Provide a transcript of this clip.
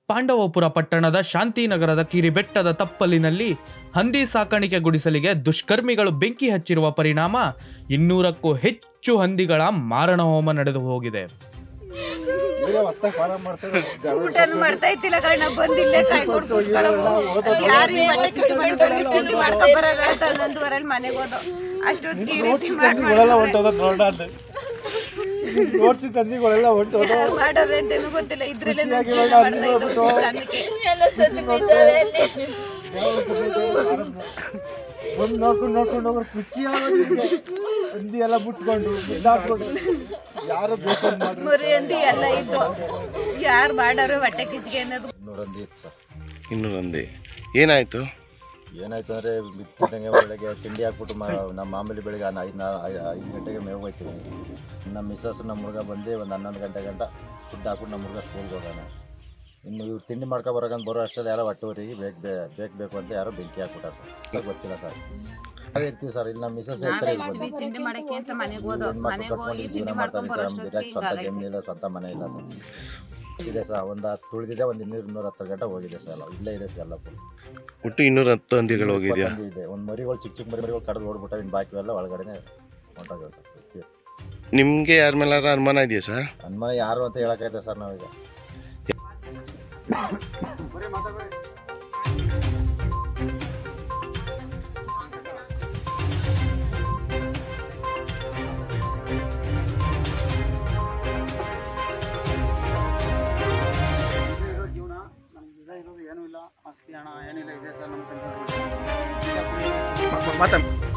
ಪಾಂಡವಪುರ ಪಟ್ಟಣದ ಶಾಂತಿನಗರದ ಕಿರಿಬೆಟ್ಟದ ತಪ್ಪಲಿನಲ್ಲಿ ಹಂದಿ ಸಾಕಾಣಿಕೆ ಗುಡಿಸಲಿಗೆ ದುಷ್ಕರ್ಮಿಗಳು ಬೆಂಕಿ ಹಚ್ಚಿರುವ ಪರಿಣಾಮ ಇನ್ನೂರಕ್ಕೂ ಹೆಚ್ಚು ಹಂದಿಗಳ ಮಾರಣ ಹೋಮ ನಡೆದು ಹೋಗಿದೆ ಊಟನು ಮಾಡ್ತಾ ಇದ್ದಿಲ್ಲ ಕಾರಣ ಬಂದಿಲ್ಲೇ ಕಾಯ್ಕೊಂಡು ಕೂತ್ಕೊಳ್ಳೋದು ಯಾರು ಬಟ್ಟೆ ಕಿತ್ತು ಮಾಡ್ಕೊಂಡು ತಿಂಡಿ ಮಾಡ್ಕೊಂಡ್ ಬರೋದ ಅಂತ ಹನ್ನೊಂದುವರೆಲಿ ಮನೆಗೆ ಹೋದೋ ಅಷ್ಟೊತ್ತಿಗೆ ಈ ರೀತಿ ಮಾಡಿ ನೋಡ್ತಿ ತಂದಿಗಳೆಲ್ಲ ಹೊಂಟೋದು ಯಾರು ಮಾಡೋರು ಅಂತೇನು ಗೊತ್ತಿಲ್ಲ ಇದ್ರಲ್ಲೇ ನಾನು ಜೀವನ ಮಾಡ್ತಾ ಇದ್ದು ಅನ್ನಕ್ಕೆ ಬಂದು ನೋಡ್ಕೊಂಡು ನೋಡ್ಕೊಂಡು ಹೋಗೋರು ಖುಷಿ ಆಗೋದು ಹಂದಿ ಎಲ್ಲ ಮುಟ್ಕೊಂಡು ಬಿದ್ದಾಡ್ಕೊಂಡು ಯಾರು ಬೇಕು ಅಂತ ಮಾಡ್ರಿ ಮುರಿ ಅಂದಿ ಎಲ್ಲ ಇದ್ದು ಯಾರು ಮಾಡೋರು ಹೊಟ್ಟೆ ಕಿಚ್ಚಿಗೆ ಅನ್ನೋದು ಇನ್ನೂರೊಂದು ಇತ್ತು ಸರ್ ಇನ್ನೂರೊಂದು ಏನಾಯ್ತು ಏನಾಯ್ತು ಅಂದರೆ ಬಿತ್ತಿದಂಗೆ ಬೆಳಗ್ಗೆ ತಿಂಡಿ ಹಾಕ್ಬಿಟ್ಟು ಮ ನಮ್ಮ ಮಾಮೂಲಿ ಬೆಳಗ್ಗೆ ನಾ- ಐದು ನಾ- ಐ- ಐದು ಗಂಟೆಗೆ ಮೇವು ಹೋಯ್ತೀವಿ ನಮ್ಮ ಮಿಸ್ಸಸ್ ನಮ್ಮ ಹುಡುಗ ಬಂದು ಒಂದು ಹನ್ನೊಂದು ಗಂಟೆ ಗಂಟ ಫುಡ್ ಹಾಕ್ಬಿಟ್ಟು ನಮ್ಮ ಹುಡುಗ ಸ್ಕೂಲ್ಗೆ ಹೋಗೋಣ ಇನ್ನು ಇವ್ರು ತಿಂಡಿ ಮಾಡ್ಕೊ ಬರೋಕಂತ ಬರೋ ಅಷ್ಟರಲ್ಲಿ ಯಾರೋ ಹೊಟ್ಟೆವರಿಗೆ ಬೇಕು ಬೇ ಬೇಕು ಬೇಕು ಅಂತ ಯಾರೋ ಬೆಂಕಿ ಹಾಕ್ಬಿಟ್ಟಾರೆ ಸರ್ ಗೊತ್ತಿಲ್ಲ ಸರ್ ನಾವೇ ಇರ್ತೀವಿ ಸರ್ ಇಲ್ಲಿ ನಮ್ಮ ಮಿಸ್ಸಸ್ ಇರ್ತಾರೆ ಇಲ್ಲಿ ಬಂದು ತಿಂಡಿ ಮಾಡಕ್ಕೆ ಅಂತ ಮನೆಗೆ ಹೋದೋ ಹೆಣ್ಮಕ್ಳು ಮನೆಗೆ ಕಟ್ಕೊಂಡು ಹೋಗಿ ಜೀವನ ತಿಂಡಿ ಮಾಡ್ತಾರೆ ಮಾಡ್ಕೊಂಡ್ ಸರ್ ಬರೋಷ್ಟೊತ್ತಿಗೆ ಬಿಡಕ್ಕೆ ಸ್ವಂತ ಹಿಂಗಾಗೈತೆ ಜಮೀನಿಲ್ಲ ಸ್ವಂತ ಮನೆ ಇಲ್ಲ ಸರ್ ಇದೆ ಸರ್ ಒಂದು ಹತ್ತು ಉಳಿದಿದೆ ಒಂದು ಇನ್ನೂರು ಇನ್ನೂರ ಹತ್ತು ಗಂಟೆ ಹೋಗಿದೆ ಸರ್ ಎಲ್ಲ ಇಲ್ಲೇ ಇದೆ ಸರ್ ಎಲ್ಲ full. ಒಟ್ಟು ಇನ್ನೂರ ಹತ್ತು ಹಂದಿಗಳು ಹೋಗಿದ್ಯಾ ಇಪ್ಪತ್ತೊಂದು ಇದೆ ಒಂದು ಮರಿಗಳು ಚಿಕ್ಕ ಚಿಕ್ಕ ಮರಿಗಳು ಕಡ್ದು ಓಡ್ಬಿಟ್ಟಾವೆ ಇನ್ನು ಬಾಕಿ ಎಲ್ಲ ಒಳಗಡೆನೆ ಹೊಂಟೋಗ್ಯಾವ ಸರ್ ನಿಮಗೆ ಯಾರ ಮೇಲಾರ ಅನುಮಾನ ಇದೆಯಾ ಸರ್ ಅನುಮಾನ ಯಾರು ಅಂತ ಹೇಳಕ್ಕೈತೆ ಸರ್ ನಾವೀಗ ಇರೋ ಜೀವನ ನಮ್ಗೆ ಇದ ಇರೋದು ಏನೂ ಇಲ್ಲ ಆಸ್ತಿ ಹಣ ಏನಿಲ್ಲ ಇದೆ ಸರ್ ನಮ್ಮ ತಂದೆ ಮಾತಾಡಿ